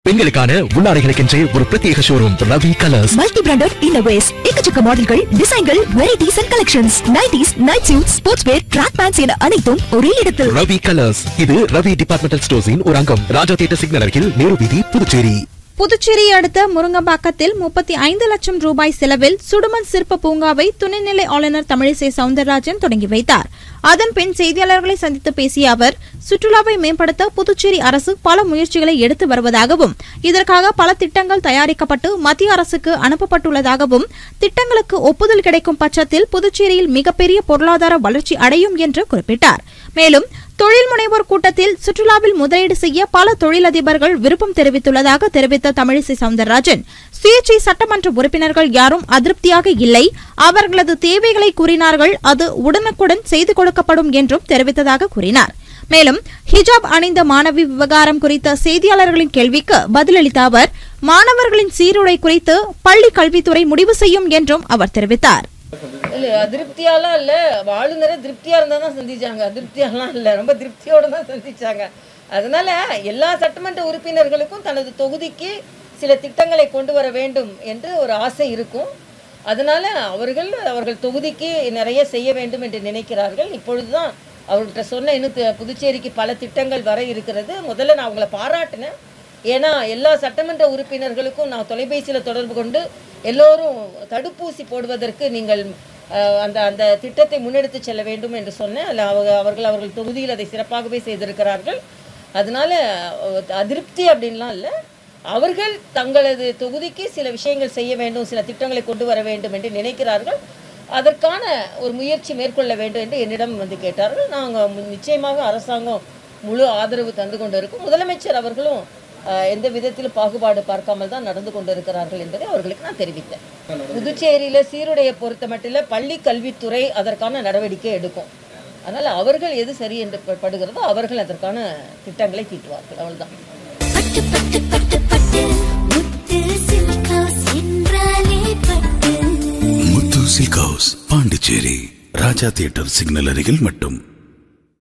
பெண்களுக்கான உள்ளாடைகளுக்கென்றே ஒரு பிரத்யேக showroom Ravi colours multi branded இன்னோவேஸ் எக்கச்சக்க மாடல்கள் டிசைன்கள் varieties and collections nighties night suit sports wear track pants என அனைத்தும் ஒரே இடத்தில் ரவி கலர்ஸ் இது ரவி டிபார்ட்மெண்டல் ஸ்டோர்ஸின் ஒரு அங்கம் ராஜா தியேட்டர் சிக்னல் அருகில் நேரு வீதி புதுச்சேரி புதுச்சேரி அடுத்த முருங்கம்பாக்கத்தில் முப்பத்தி ஐந்து லட்சம் ரூபாய் செலவில் சுடுமண் சிற்ப பூங்காவை துணைநிலை ஆளுநர் தமிழிசை சவுந்தரராஜன் தொடங்கி வைத்தார் அதன் பின் செய்தியாளர்களை சந்தித்து பேசிய அவர் சுற்றுலாவை மேம்படுத்த புதுச்சேரி அரசு பல முயற்சிகளை எடுத்து வருவதாகவும் இதற்காக பல திட்டங்கள் தயாரிக்கப்பட்டு மத்திய அரசுக்கு அனுப்பப்பட்டுள்ளதாகவும் திட்டங்களுக்கு ஒப்புதல் கிடைக்கும் பட்சத்தில் புதுச்சேரியில் மிகப்பெரிய பொருளாதார வளர்ச்சி அடையும் என்று குறிப்பிட்டார் மேலும் தொழில் முனைவோர் கூட்டத்தில் சுற்றுலாவில் முதலீடு செய்ய பல தொழிலதிபர்கள் விருப்பம் தெரிவித்துள்ளதாக தெரிவித்த தமிழிசை சவுந்தரராஜன் சுயேட்சை சட்டமன்ற உறுப்பினர்கள் யாரும் அதிருப்தியாக இல்லை அவர்களது தேவைகளை கூறினார்கள் அது உடனுக்குடன் செய்து கொடுக்கப்படும் என்றும் தெரிவித்ததாக கூறினார் மேலும் ஹிஜாப் அணிந்த மாணவி விவகாரம் குறித்த செய்தியாளர்களின் கேள்விக்கு பதிலளித்த அவர் மாணவர்களின் சீருடை குறித்து பள்ளி கல்வித்துறை முடிவு செய்யும் என்றும் அவர் தெரிவித்தார் இல்ல அதிருப்தியாலாம் இல்ல ஆளுநரை திருப்தியா இருந்தா தான் சந்திச்சாங்க அதிருப்தியாலாம் இல்ல ரொம்ப திருப்தியோட தான் சந்திச்சாங்க அதனால எல்லா சட்டமன்ற உறுப்பினர்களுக்கும் தனது தொகுதிக்கு சில திட்டங்களை கொண்டு வர வேண்டும் என்று ஒரு ஆசை இருக்கும் அதனால அவர்கள் அவர்கள் தொகுதிக்கு நிறைய செய்ய வேண்டும் என்று நினைக்கிறார்கள் இப்பொழுதுதான் அவர்கிட்ட சொன்ன இன்னும் தி- புதுச்சேரிக்கு பல திட்டங்கள் வர இருக்கிறது முதல்ல நான் அவங்கள பாராட்டினேன் ஏன்னா எல்லா சட்டமன்ற உறுப்பினர்களுக்கும் நான் தொலைபேசியில் தொடர்பு கொண்டு எல்லோரும் தடுப்பூசி போடுவதற்கு நீங்கள் அஹ், அந்த அந்த திட்டத்தை முன்னெடுத்து செல்ல வேண்டும் என்று சொன்னேன் அதில் அவங்க அவர்கள் அவர்கள் தொகுதியில் அதை சிறப்பாகவே செய்திருக்கிறார்கள் அதனால அஹ், அதிருப்தி அப்படின்லாம் இல்லை அவர்கள் தங்களது தொகுதிக்கு சில விஷயங்கள் செய்ய வேண்டும் சில திட்டங்களை கொண்டு வர வேண்டும் என்று நினைக்கிறார்கள் அதற்கான ஒரு முயற்சி மேற்கொள்ள வேண்டும் என்று என்னிடம் வந்து கேட்டார்கள் நாங்கள் நிச்சயமாக அரசாங்கம் முழு ஆதரவு தந்து கொண்டு இருக்கும் முதலமைச்சர் அவர்களும் அஹ், எந்த விதத்திலும் பாகுபாடு பார்க்காமல் தான் நடந்து கொண்டிருக்கிறார்கள் என்பதை அவர்களுக்கு நான் தெரிவித்தேன் புதுச்சேரியில சீருடையை பொறுத்த மட்டும் பள்ளி கல்வித்துறை அதற்கான நடவடிக்கை எடுக்கும் அதனால் அவர்கள் எது சரி என்று ப- படுகிறதோ அவர்கள் அதற்கான திட்டங்களை தீட்டுவார்கள் அவ்வளவுதான் பட்டு பட்டு பட்டு பட்டு முத்து சில்காஸ் என்றாலே பட்டு Muthu silk house Pondicherry Raja theatre signal அருகில் மட்டும்